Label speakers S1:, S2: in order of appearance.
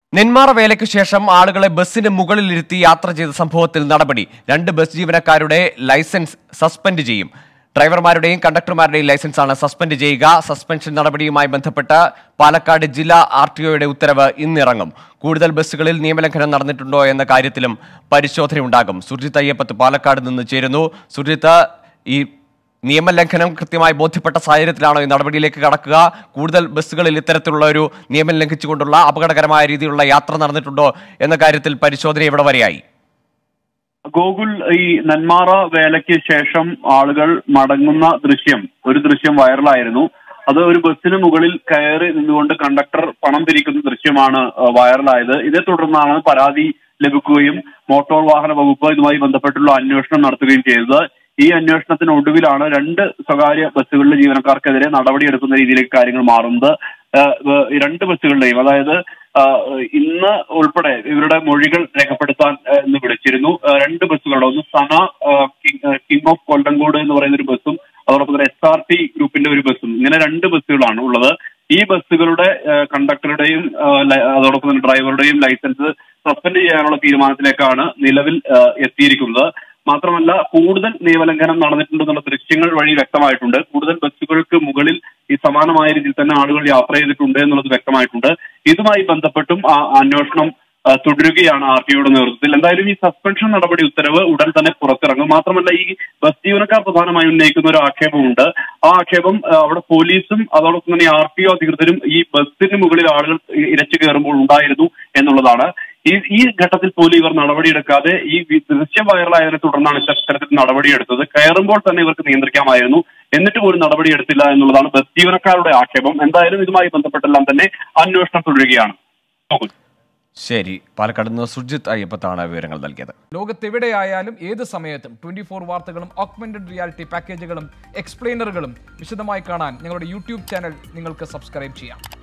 S1: നെന്മാറ വേലയ്ക്ക് ശേഷം ആളുകളെ ബസ്സിന് മുകളിലിരുത്തി യാത്ര ചെയ്ത സംഭവത്തിൽ നടപടി രണ്ട് ബസ് ജീവനക്കാരുടെ ലൈസൻസ് സസ്പെൻഡ് ചെയ്യും ഡ്രൈവർമാരുടെയും കണ്ടക്ടർമാരുടെയും ലൈസൻസാണ് സസ്പെൻഡ് ചെയ്യുക സസ്പെൻഷൻ നടപടിയുമായി ബന്ധപ്പെട്ട് പാലക്കാട് ജില്ലാ ആർ ടി ഒയുടെ ഉത്തരവ് ഇന്നിറങ്ങും കൂടുതൽ ബസ്സുകളിൽ നിയമലംഘനം നടന്നിട്ടുണ്ടോ എന്ന കാര്യത്തിലും പരിശോധനയുണ്ടാകും സുർജിത്ത് അയ്യപ്പത്ത് പാലക്കാട് നിന്ന് ചേരുന്നു സുർജിത്ത് ഈ നിയമലംഘനം കൃത്യമായി ബോധ്യപ്പെട്ട സാഹചര്യത്തിലാണോ ഈ നടപടിയിലേക്ക് കടക്കുക കൂടുതൽ ബസ്സുകളിൽ ഇത്തരത്തിലുള്ള ഒരു നിയമം ലംഘിച്ചുകൊണ്ടുള്ള അപകടകരമായ രീതിയിലുള്ള യാത്ര നടന്നിട്ടുണ്ടോ എന്ന കാര്യത്തിൽ പരിശോധന ഇവിടെ വരെയായി
S2: ഗോകുൽ ഈ നെന്മാറ വേലയ്ക്ക് ശേഷം ആളുകൾ മടങ്ങുന്ന ദൃശ്യം ഒരു ദൃശ്യം വൈറലായിരുന്നു അത് ഒരു ബസ്സിന് മുകളിൽ കയറി നിന്നുകൊണ്ട് കണ്ടക്ടർ പണം പിരിക്കുന്ന ദൃശ്യമാണ് ആ, വൈറലായത് ഇതേ തുടർന്നാണ് പരാതി ലഭിക്കുകയും മോട്ടോർ വാഹന വകുപ്പ് ഇതുമായി ബന്ധപ്പെട്ടുള്ള അന്വേഷണം നടത്തുകയും ചെയ്തത് ഈ അന്വേഷണത്തിന് ഒടുവിലാണ് രണ്ട് സ്വകാര്യ ബസ്സുകളിലെ ജീവനക്കാർക്കെതിരെ നടപടിയെടുക്കുന്ന രീതിയിലേക്ക് കാര്യങ്ങൾ മാറുന്നത് ആ, ഏഹ്, ഈ രണ്ട് ബസ്സുകളുടെയും അതായത് ആ, ഇന്ന് ഉൾപ്പെടെ ഇവരുടെ മൊഴികൾ രേഖപ്പെടുത്താൻ ആ, ഇന്ന് വിളിച്ചിരുന്നു ആ, രണ്ട് ബസ്സുകളുടെ ഒന്ന് സന ആ, കിങ് ആ, കിങ് ഓഫ് കൊല്ലങ്കോട് എന്ന് പറയുന്ന ഒരു ബസ്സും അതോടൊപ്പം തന്നെ എസ് ആർ ടി ഗ്രൂപ്പിന്റെ ഒരു ബസ്സും ഇങ്ങനെ രണ്ട് ബസ്സുകളാണ് ഉള്ളത് ഈ ബസ്സുകളുടെ ആ, കണ്ടക്ടറുടെയും ആ, ലൈ- അതോടൊപ്പം തന്നെ ഡ്രൈവറുടെയും ലൈസൻസ് സസ്പെൻഡ് ചെയ്യാനുള്ള തീരുമാനത്തിലേക്കാണ് നിലവിൽ ആ, എത്തിയിരിക്കുന്നത് മാത്രമല്ല കൂടുതൽ നിയമലംഘനം നടന്നിട്ടുണ്ടെന്നുള്ള ദൃശ്യങ്ങൾ വഴി വ്യക്തമായിട്ടുണ്ട് കൂടുതൽ ബസ്സുകൾക്ക് മുകളിൽ ഈ സമാനമായ രീതിയിൽ തന്നെ ആളുകൾ യാത്ര ചെയ്തിട്ടുണ്ട് എന്നുള്ളത് വ്യക്തമായിട്ടുണ്ട് ഇതുമായി ബന്ധപ്പെട്ടും ആ അന്വേഷണം ആ, തുടരുകയാണ് ആർ ടി യുടെ നേതൃത്വത്തിൽ എന്തായാലും ഈ സസ്പെൻഷൻ നടപടി ഉത്തരവ് ഉടൻ തന്നെ പുറത്തിറങ്ങും മാത്രമല്ല ഈ ബസ് ജീവനക്കാർ പ്രധാനമായും ഉന്നയിക്കുന്ന ഒരു ആക്ഷേപമുണ്ട് ആ ആക്ഷേപം ആ, അവിടെ പോലീസും അതോടൊപ്പം തന്നെ ആർ ടി ഒ അധികൃതരും ഈ ബസ്സിന് മുകളിൽ ആളുകൾ ഇരച്ചു കയറുമ്പോൾ ഉണ്ടായിരുന്നു എന്നുള്ളതാണ് ഈ ഈ ഘട്ടത്തിൽ പോലും ഇവർ നടപടിയെടുക്കാതെ ഈ വി- ദൃശ്യം വൈറലായതിനെ തുടർന്നാണ് ഇത്തരത്തിൽ നടപടിയെടുത്തത് കയറുമ്പോൾ തന്നെ ഇവർക്ക് നിയന്ത്രിക്കാമായിരുന്നു എന്നിട്ട് പോലും നടപടിയെടുത്തില്ല എന്നുള്ളതാണ് ബസ് ജീവനക്കാരുടെ ആക്ഷേപം എന്തായാലും ഇതുമായി ബന്ധപ്പെട്ടെല്ലാം തന്നെ അന്വേഷണം തുടരുകയാണ് നോക്കൂ.
S1: ശരി പാലക്കാട് നിന്ന് സുർജിത്ത് അയ്യപ്പത്താണ് വിവരങ്ങൾ നൽകിയത്
S3: ലോകത്തെവിടെയായാലും ഏത് സമയത്തും ട്വന്റി ഫോർ വാർത്തകളും ഓഗ്മെന്റഡ് റിയാലിറ്റി പാക്കേജുകളും എക്സ്പ്ലെയിനറുകളും വിശദമായി കാണാൻ ഞങ്ങളുടെ യൂട്യൂബ് ചാനൽ നിങ്ങൾക്ക് സബ്സ്ക്രൈബ് ചെയ്യാം